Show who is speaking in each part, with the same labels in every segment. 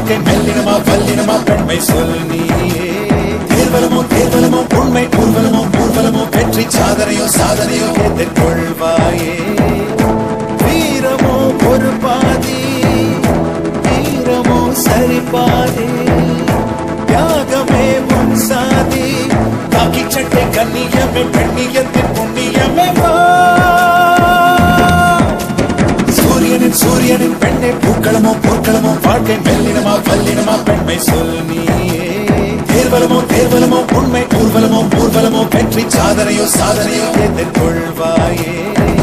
Speaker 1: வாழ்க்கை மெல்லினமா வல்லினமா பெண்மை சொல் நீயே தேர்வலமோ தேர்வலமோ உண்மை ஊர்வலமோ ஊர்வலமோ வெற்றி சாதனையோ சாதனையோ எதிர்கொள்வாயே வீரமோ ஒரு பாதி வீரமோ சரி பாதி தியாகமே உன் சாதி காக்கி சட்டை கண்ணியமே பெண்ணியத்தின் புண்ணியமே வா சூரியனின் சூரியனின் பெண்ணை பூக்களமோ போர்க்களமோ வாழ்க்கை மெல்லினமா வல்லினமா பெண்மை சொல் நீயே தேர்வலமோ தேர்வலமோ உண்மை ஊர்வலமோ ஊர்வலமோ வெற்றி சாதனையோ சாதனையோ எதிர்கொள்வாயே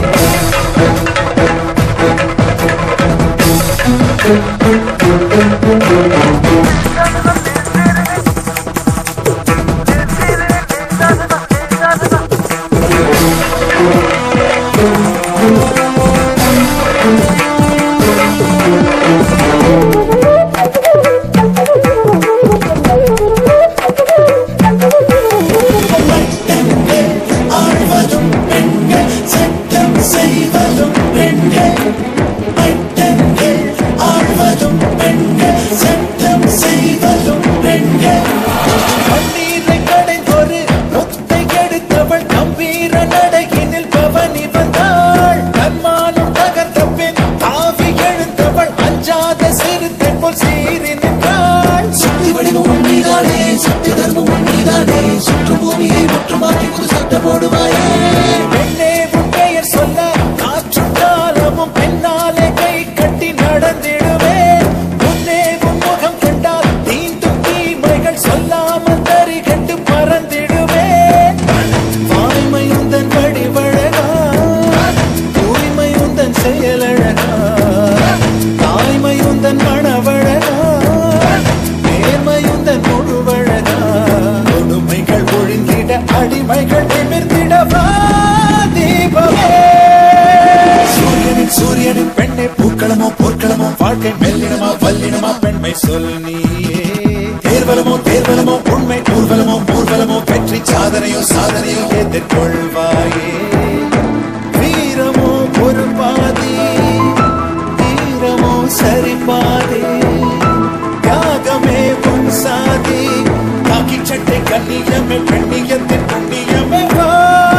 Speaker 1: ஆழ்வதும் பெண்கள் சட்டம் செய்வதும் பெண்கள் பெண்கள் ஆழ்வதும் பெண்கள் சட்டம் செய்வதும் பெண்கள் கண்ணீரை கடைந்தொரு முத்தை எடுத்தவள் கம்பீர நடையினில் பவனி வந்தாள் தன்மானம் தகர்த்த பின் தாவி எழுந்தவள் அஞ்சாத சிறுத்தை போல் சீறி நின்றாள்
Speaker 2: சக்தி வடிவம் உண்மைதானே சக்தி தர்மம் உண்மைதானே சுற்று பூமியை முற்றுமாக்கி ஒரு சட்டம் போடுவாயே
Speaker 1: பெண்ணே உன் பெயர் சொல்ல காற்றும் காலமும் பெண்ணாலே கை கட்டி நடந்திடுவேன் முன்னே உன் முகம் கண்டால் தீண்டும் தீமைகள் சொல்லாமல் தறி கண்டு பறந்திடுவேன் வாய்மை உந்தன் வடிவழகா தூய்மை உந்தன் செயலழகா தாய்மை உந்தன் மணவழகா நேர்மை உந்தன் முழுவழகா கொடுமைகள் ஒழிந்திட அடிமைகள் நிமிர்ந்திடவா தீபமே சூரியனின் சூரியனின் பெண்ணை பூக்களமோ போர்க்களமோ வாழ்க்கை மெல்லினமா வல்லினமா பெண்மை சொல் நீயே தேர்வலமோ தேர்வலமோ உண்மை ஊர்வலமோ ஊர்வலமோ வெற்றி சாதனையோ சாதனையோ எதிர்கொள்வாயே வீரமோ ஒரு பாதி வீரமோ சரி பாதி தியாகமே உன் சாதி காக்கி சட்டை கண்ணியமே பெண்ணியத்தின் புண்ணியமே வா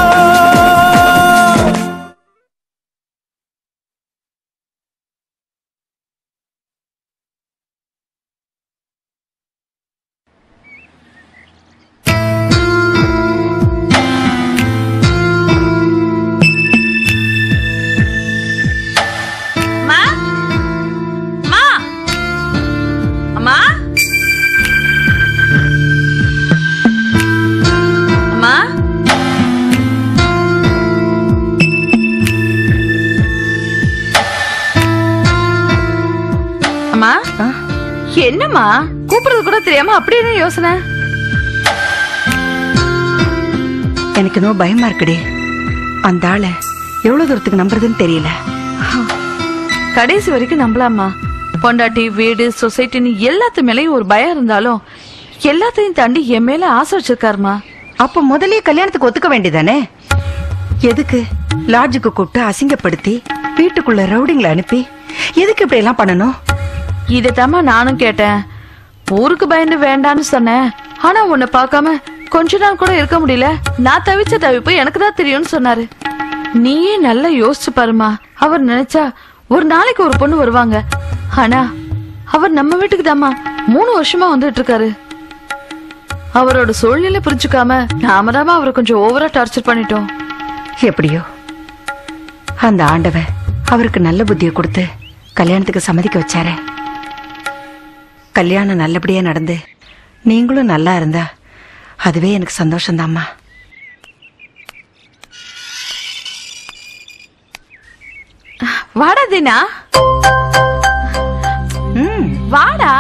Speaker 3: அம்மா அம்மா அம்மா அம்மா அம்மா என்னம்மா கூப்பிடுறது கூட தெரியாம அப்படி என்ன யோசனை
Speaker 4: எனக்கு இன்னும் பயமா இருக்குடி அந்த ஆளை எவ்வளவு தூரத்துக்கு நம்புறதுன்னு தெரியல
Speaker 3: கடைசி வரைக்கும் நம்பலாமா பொண்டாட்டி வீடு சொசைட்டின்னு எல்லாத்து மேலயும் ஒரு பயம் இருந்தாலும் எல்லாத்தையும் தாண்டி என் மேல ஆசை வச்சிருக்காருமா
Speaker 4: அப்ப முதல்லயே கல்யாணத்துக்கு ஒத்துக்க வேண்டியதானே எதுக்கு லாட்ஜுக்கு கூப்பிட்டு அசிங்கப்படுத்தி வீட்டுக்குள்ள ரவுடிங்களை அனுப்பி எதுக்கு இப்படி எல்லாம் பண்ணணும்
Speaker 3: இதைத்தாம்மா நானும் கேட்டேன் ஊருக்கு பயந்து வேண்டான்னு சொன்னேன் ஆனா உன்னை பார்க்காம கொஞ்ச நாள் கூட இருக்க முடியல நான் தவிச்ச தவிப்பு எனக்கு தான் தெரியும்னு சொன்னாரு நீயே நல்லா யோசிச்சு பாருமா அவர் நினைச்சா ஒரு நாளைக்கு ஒரு பொண்ணு வருவாங்க ஆனா அவர் நம்ம வீட்டுக்கு தாம்மா மூணு வருஷமா வந்துட்டு இருக்காரு அவரோட சூழ்நிலை புரிஞ்சுக்காம நாம தாம்மா அவரை கொஞ்சம் ஓவரா டார்ச்சர் பண்ணிட்டோம்
Speaker 4: எப்படியோ அந்த ஆண்டவன் அவருக்கு நல்ல புத்தியை கொடுத்து கல்யாணத்துக்கு சம்மதிக்க வச்சாரே கல்யாணம் நல்லபடியா நடந்து நீங்களும் நல்லா இருந்தா அதுவே எனக்கு சந்தோஷம்தாம்மா
Speaker 3: வாடா தீனா
Speaker 4: ம்
Speaker 3: வாடா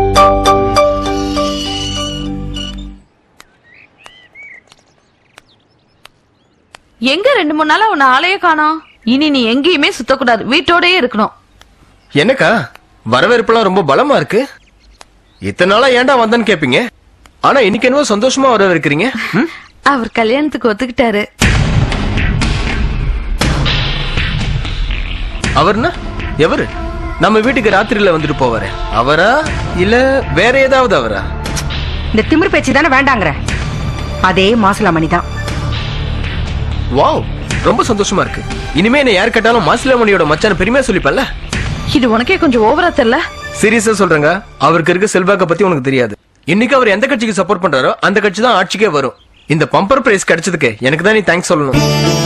Speaker 3: எங்க ரெண்டு மூணு நாளா உன்னை ஆளையே காணோம் இனி நீ எங்கேயுமே சுத்தக்கூடாது வீட்டோடயே இருக்கணும்
Speaker 5: என்னக்கா வரவேற்பெல்லாம் ரொம்ப பலமா இருக்கு இத்தனை நாளா ஏன்டா வந்தேன்னு கேப்பீங்க ஆனா இன்னைக்கு என்னவோ சந்தோஷமா வரவேற்கிறீங்க ம்?
Speaker 3: அவர் கல்யாணத்துக்கு ஒத்துக்கிட்டாரு
Speaker 5: அவர்னா எவரு நம்ம வீட்டுக்கு ராத்திரியில வந்துட்டு போவாரு அவரா இல்ல வேற ஏதாவது அவரா
Speaker 4: இந்த திமிர் பேச்சு தானே வேண்டாங்கிற அதே மாசிலாமணி தான்
Speaker 5: வாவ் ரொம்ப சந்தோஷமா இருக்கு இனிமே என்ன யார் கேட்டாலும் மாசிலாமணியோட மச்சான பெருமையா சொல்லிப்பல்ல
Speaker 3: இது உனக்கே கொஞ்சம் ஓவரா தெரியல
Speaker 5: சீரியஸா சொல்றேங்க அவருக்கு இருக்க செல்வாக்க பத்தி உனக்கு தெரியாது இன்னைக்கு அவர் எந்த கட்சிக்கு சப்போர்ட் பண்றாரோ அந்த கட்சி தான் ஆட்சிக்கே வரும் இந்த பம்பர் பிரைஸ் கிடைச்சதுக்கு எனக்கு தான் நீ தேங்க்ஸ் சொல்லணும்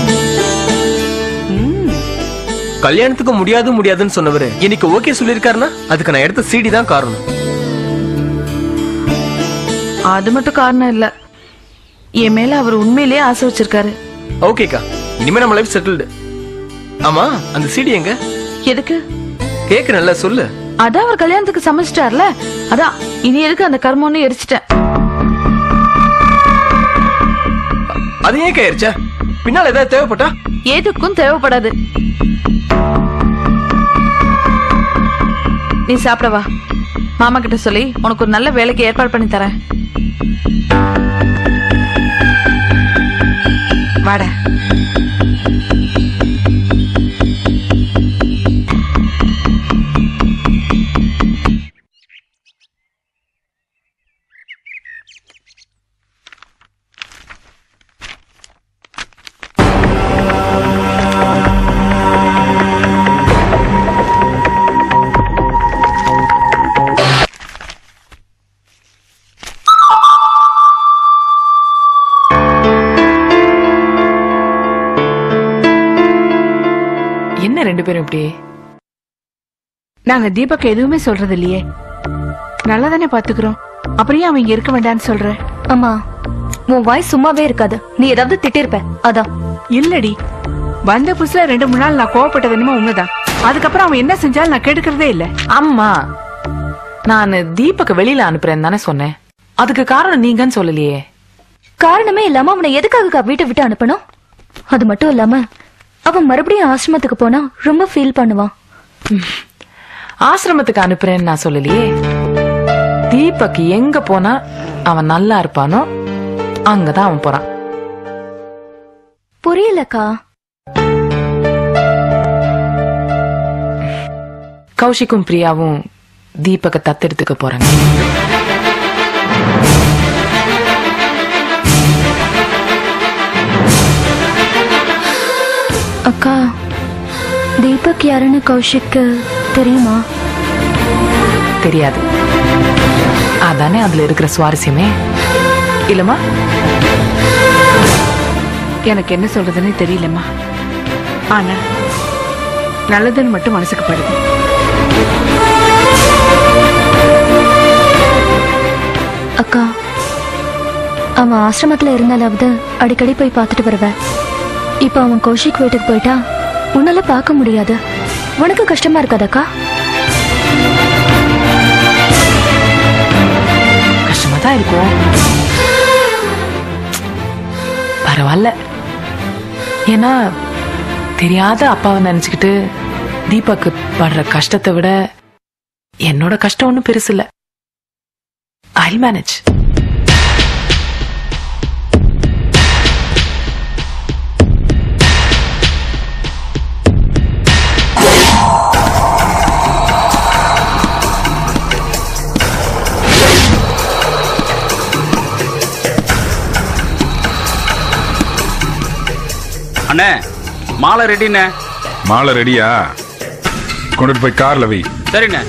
Speaker 5: கல்யாணத்துக்கு முடியாது முடியாதுன்னு சொன்னவரு இன்னைக்கு ஓகே சொல்லிருக்காருன்னா அதுக்கு நான் எடுத்த சீடி தான் காரணம்
Speaker 3: அது மட்டும் காரணம் இல்ல என் மேல அவர் உண்மையிலேயே ஆசை வச்சிருக்காரு
Speaker 5: ஓகேக்கா இனிமே நம்ம லைஃப் செட்டில்டு ஆமா அந்த சீடி எங்க
Speaker 3: எதுக்கு
Speaker 5: கேக்குறேன்ல சொல்லு
Speaker 3: அதான் அவர் கல்யாணத்துக்கு சமைச்சிட்டார்ல அதான் இனி எதுக்கு அந்த கர்மம்னு எரிச்சிட்டேன்
Speaker 5: அது ஏன் கேயிருச்சா பின்னால ஏதாவது தேவைப்பட்டா
Speaker 3: எதுக்கும் தேவைப்படாது நீ சாப்பிட வா மாமா கிட்ட சொல்லி உனக்கு ஒரு நல்ல வேலைக்கு ஏற்பாடு பண்ணி தரேன்
Speaker 4: வாடா
Speaker 6: என்ன ரெண்டு பேரும் இப்படி
Speaker 7: நாங்க தீபக் எதுவுமே சொல்றது இல்லையே நல்லா தானே பாத்துக்கிறோம் அப்புறம் ஏன் அவன் இங்க இருக்க வேண்டாம்னு சொல்ற
Speaker 8: அம்மா உன் வாய் சும்மாவே இருக்காது நீ ஏதாவது திட்டிருப்ப அதான்
Speaker 7: இல்லடி வந்த புதுசுல ரெண்டு மூணு நாள் நான் கோவப்பட்டது என்னமோ உண்மைதான் அதுக்கப்புறம் அவன் என்ன செஞ்சாலும் நான் கெடுக்கிறதே இல்ல
Speaker 6: அம்மா நான் தீபக்க வெளியில அனுப்புறேன்னு தானே சொன்னேன் அதுக்கு காரணம் நீங்கன்னு சொல்லலையே
Speaker 8: காரணமே இல்லாம அவனை எதுக்காக வீட்டை விட்டு அனுப்பணும் அது மட்டும் இல்லாம அவன் மறுபடியும் ஆசிரமத்துக்கு போனா ரொம்ப ஃபீல் பண்ணுவான்
Speaker 6: ஆசிரமத்துக்கு அனுப்புறேன்னு நான் சொல்லலையே தீபக் எங்க போனா அவன் நல்லா இருப்பானோ அங்கதான் அவன் போறான்
Speaker 8: புரியலக்கா
Speaker 6: கௌஷிக்கும் பிரியாவும் தீபக்க தத்தெடுத்துக்க போறாங்க
Speaker 8: அக்கா தீபக் யாருன்னு கௌஷிக்கு தெரியுமா
Speaker 6: தெரியாது அதானே அதுல இருக்கிற சுவாரஸ்யமே இல்லம்மா
Speaker 7: எனக்கு என்ன சொல்றதுன்னு தெரியலம்மா ஆனா நல்லதுன்னு மட்டும் மனசுக்கு படுது
Speaker 8: அக்கா அவன் ஆசிரமத்துல இருந்தாலாவது அடிக்கடி போய் பார்த்துட்டு வருவேன் இப்ப அவன் கௌஷிக் வீட்டுக்கு போயிட்டா உன்னால பார்க்க முடியாது உனக்கு கஷ்டமா இருக்காதக்கா
Speaker 6: கஷ்டமா தான் இருக்கும் பரவாயில்ல ஏன்னா தெரியாத அப்பாவை நினைச்சுக்கிட்டு தீபக்கு படுற கஷ்டத்தை விட என்னோட கஷ்டம் ஒன்றும் பெருசு இல்ல ஐ மேனேஜ்
Speaker 9: அண்ணே மாலை ரெடிண்ணே
Speaker 10: மாலை ரெடியா கொண்டுட்டு போய் கார்ல வை
Speaker 9: சரிண்ணே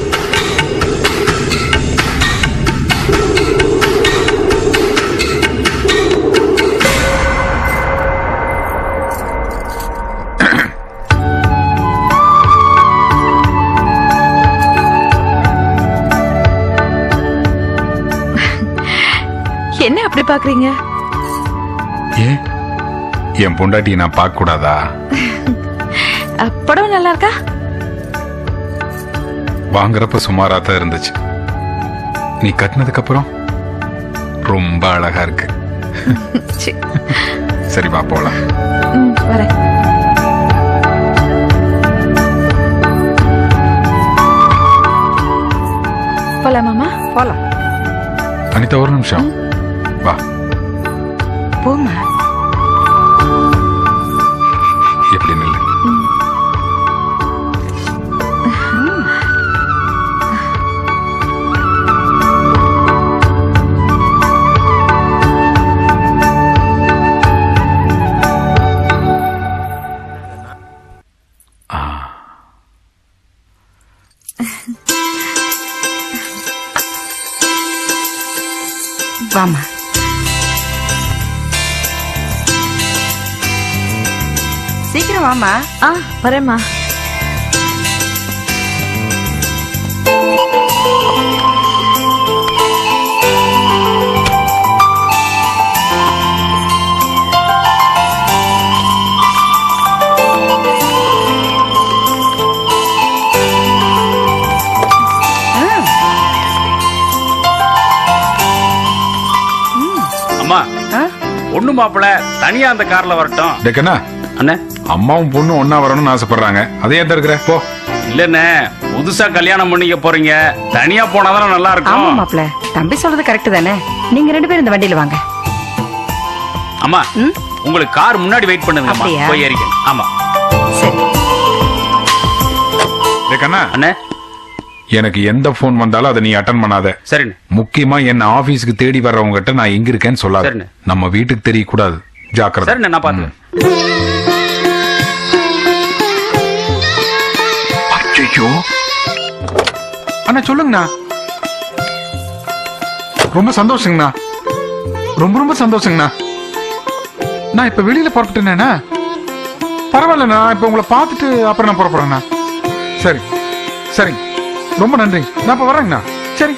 Speaker 3: என்ன அப்படி பாக்குறீங்க
Speaker 10: ஏன் என் பொண்டாட்டியை நான் பார்க்க கூடாதா
Speaker 3: அஹ், புடவை நல்லா இருக்கா
Speaker 10: வாங்குறப்ப சுமாரா தான் இருந்துச்சு நீ கட்டினதுக்கு அப்புறம் ரொம்ப அழகா இருக்கு
Speaker 3: சரி.
Speaker 10: சரி வா போலாம்
Speaker 3: ம், வரேன் போலாமாமா
Speaker 4: போலாம்
Speaker 10: அனிதா ஒரு நிமிஷம் வா
Speaker 4: போமா
Speaker 10: எப்படி நில்லு
Speaker 4: வாமா சீக்கிரம் வாமா
Speaker 3: ஆ வரேம்மா
Speaker 9: அம்மா பொண்ணு மாப்பிள தனியா அந்த கார்ல வரட்டும்
Speaker 10: டேக்கண்ணா
Speaker 9: அண்ணே
Speaker 10: அம்மாவும் பொண்ணும் ஒன்னா வரணும்னு ஆசைப்படுறாங்க அதே ஏன் இருக்கிற போ
Speaker 9: இல்லண்ணே புதுசா கல்யாணம் பண்ணிக்க போறீங்க தனியா போனாதானே நல்லா
Speaker 4: ஆமா
Speaker 9: இருக்கும்
Speaker 4: மாப்ள தம்பி சொல்றது கரெக்ட் தானே நீங்க ரெண்டு பேரும் இந்த வண்டியில வாங்க
Speaker 9: அம்மா உங்களுக்கு கார் முன்னாடி வெயிட் பண்ணுங்கம்மா
Speaker 4: அப்படியா?
Speaker 9: போய் ஏறிக்கங்க ஆமா
Speaker 10: டேக்கண்ணா
Speaker 9: அண்ணே
Speaker 10: எனக்கு எந்த போன் வந்தாலும் அதை நீ அட்டன் பண்ணாத
Speaker 9: சரிண்ணே
Speaker 10: முக்கியமா என்ன ஆபீஸ்க்கு தேடி வர்றவங்க கிட்ட நான் எங்க இருக்கேன்னு சொல்லாத
Speaker 9: சரிண்ணே.
Speaker 10: நம்ம வீட்டுக்கு தெரியக்கூடாது ஜாக்கிரதை
Speaker 9: சரிண்ணே நான் பாத்துக்கிறேன்
Speaker 10: ஐயோ அண்ணா சொல்லுங்கண்ணா ரொம்ப சந்தோஷங்கண்ணா ரொம்ப ரொம்ப சந்தோஷங்கண்ணா நான் இப்ப வெளியில புறப்பட்டேனேண்ணா பரவாயில்லண்ணா இப்ப உங்களை பார்த்துட்டு அப்புறம் நான் புறப்படுறேண்ணா சரி சரி ரொம்ப நன்றி நான் இப்ப வரேங்கண்ணா சரி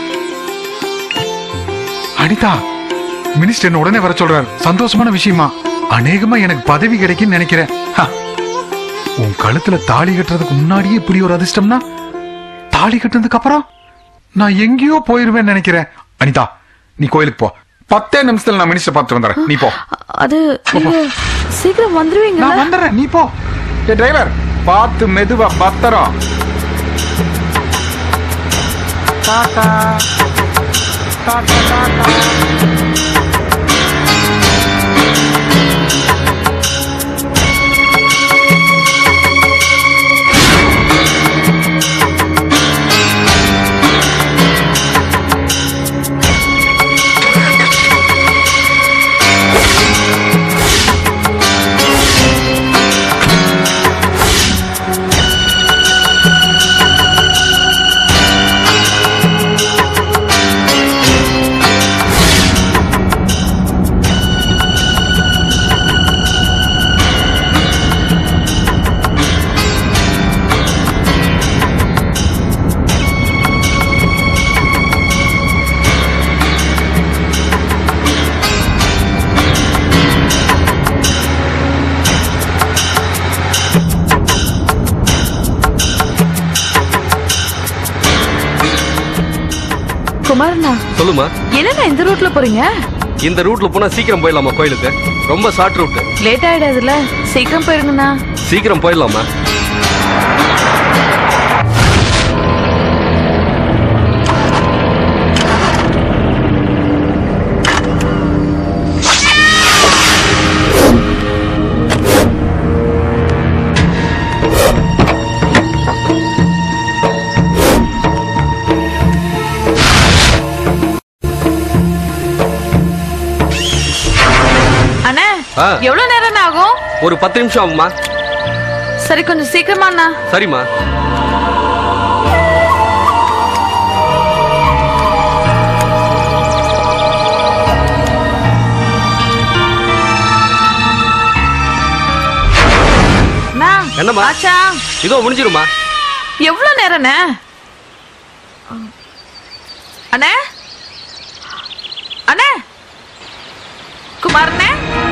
Speaker 10: அனிதா மினிஸ்டர் என்ன உடனே வர சொல்றாரு சந்தோஷமான விஷயமா அநேகமா எனக்கு பதவி கிடைக்கும்னு நினைக்கிறேன் ஹா. உன் கழுத்துல தாலி கட்டுறதுக்கு முன்னாடியே இப்படி ஒரு அதிர்ஷ்டம்னா தாலி கட்டுனதுக்கு அப்புறம் நான் எங்கேயோ போயிருவேன்னு நினைக்கிறேன் அனிதா நீ கோயிலுக்கு போ பத்தே நிமிஷத்துல நான் மினிஸ்டர் பார்த்து வந்துடுறேன் நீ போ
Speaker 3: அது நீங்க சீக்கிரம் வந்துருவீங்க
Speaker 10: நான் வந்துடுறேன் நீ போ ஏ டிரைவர் பார்த்து மெதுவா பத்திரம் டாடா டாடா டாடா
Speaker 3: குமாரண்ணா
Speaker 11: சொல்லுமா
Speaker 3: என்னண்ணா இந்த ரூட்ல போறீங்க
Speaker 11: இந்த ரூட்ல போனா சீக்கிரம் போயிடலாமா கோயிலுக்கு ரொம்ப ஷார்ட் ரூட்
Speaker 3: லேட் ஆயிடாதுல்ல சீக்கிரம் போயிருங்கண்ணா
Speaker 11: சீக்கிரம் போயிடலாமா
Speaker 3: அண்ணா
Speaker 11: ஆ.
Speaker 3: எவ்வளவு நேரம் ஆகும்
Speaker 11: ஒரு பத்து நிமிஷம் ஆகுமா
Speaker 3: சரி கொஞ்சம் சீக்கிரமா அண்ணா
Speaker 11: சரிம்மா
Speaker 3: அண்ணா
Speaker 11: என்னம்மா?
Speaker 3: ஆச்சா
Speaker 11: இதோ முடிஞ்சிருமா
Speaker 3: எவ்வளவு நேரம் அண்ணா அண்ணே அண்ணே குமாரண்ணே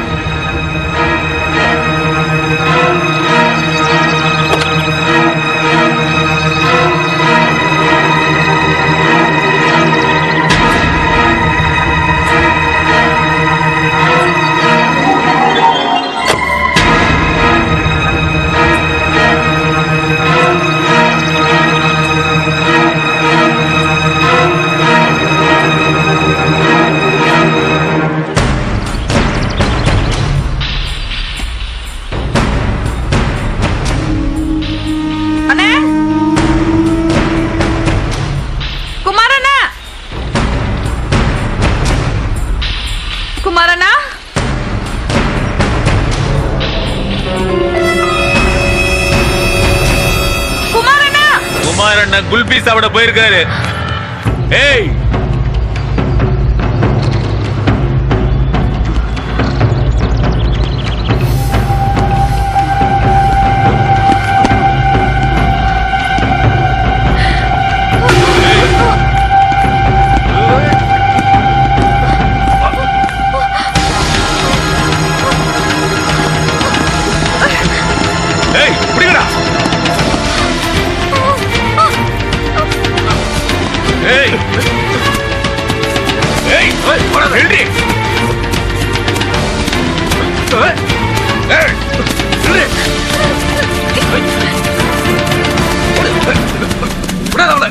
Speaker 3: அண்ணே குமாரண்ணா குமாரண்ணா குமாரண்ணா
Speaker 12: குமார் அண்ணா குல்பி சாப்பிட போயிருக்காரு ஏய்
Speaker 9: ஏய் ஏய், போடா, நில்றி. ஏய், ஏய், நில்றி. ஏய். விடாத அவளை.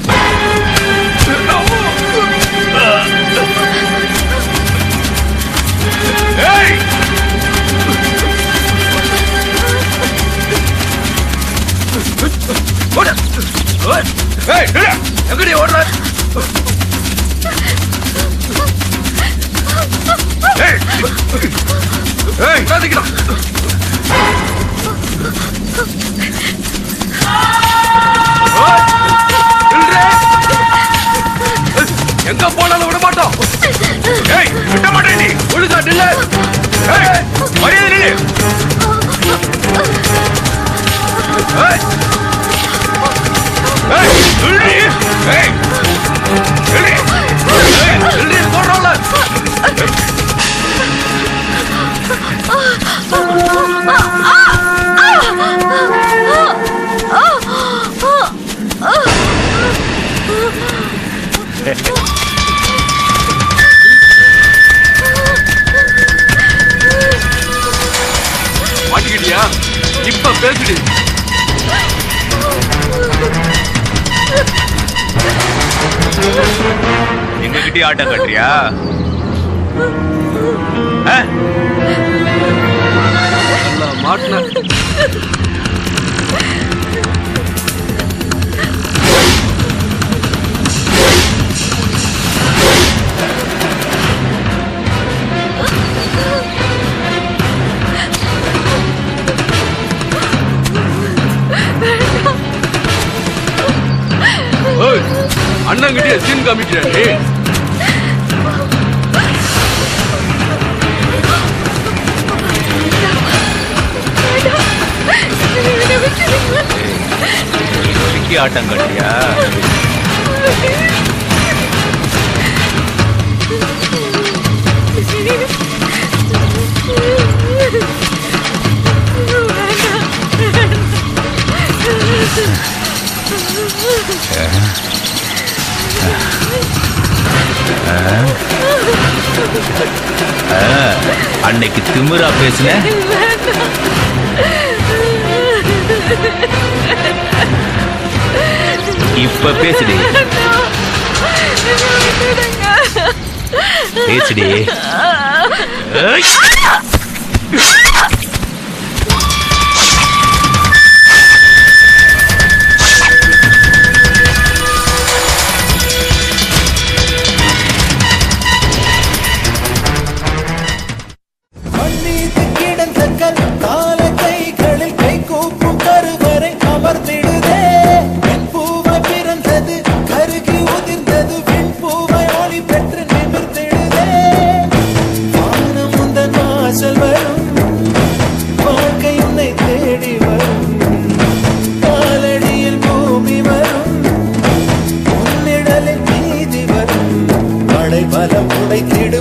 Speaker 9: ஏய் ஓடு. ஏய், ஏய், நில்லு. எங்கடி ஓடுற ஏய் ஏய் சாதிக்கலாம் எங்க போனாலும் விட மாட்டோம் ஏய் விட மாட்டேன் நீ ஒழுங்கா நில்லு ஏய் மரியாதை நில்லு ஏய் ஏய் நில்லு ஏய் நில்லு ஏய் நில்லு போடுறோம்ல மாட்டிக்கிட்டியா இப்ப பேசுடி எங்ககிட்டயே ஆட்டம் கட்டுறியா ஆ? மாட்டின ஏய், அண்ணன் கிட்டே சீன் காமிக்கிறியா நீ விக்கி ஆட்டம் கட்டியா அன்னைக்கு திமிரா பேசுன இப்ப பேசுடி பேசுடி ஏய்.
Speaker 1: மண்ணீது கிடந்த கல் கால கைகளில் கை கூப்பும் கருவறை அமர்ந்திடுதே பெண் பூவை பிறந்தது கருகி உதிர்ந்தது பெண் பூவை ஒளி பெற்று நிமிர்ந்திடுதே வானம் உந்தன் வாசல் வரும் வாழ்க்கை உன்னை தேடி வரும் காலடியில் பூமி வரும் உன்னிடலில் நீதி வரும் மழை பலம் உடைத்திடும்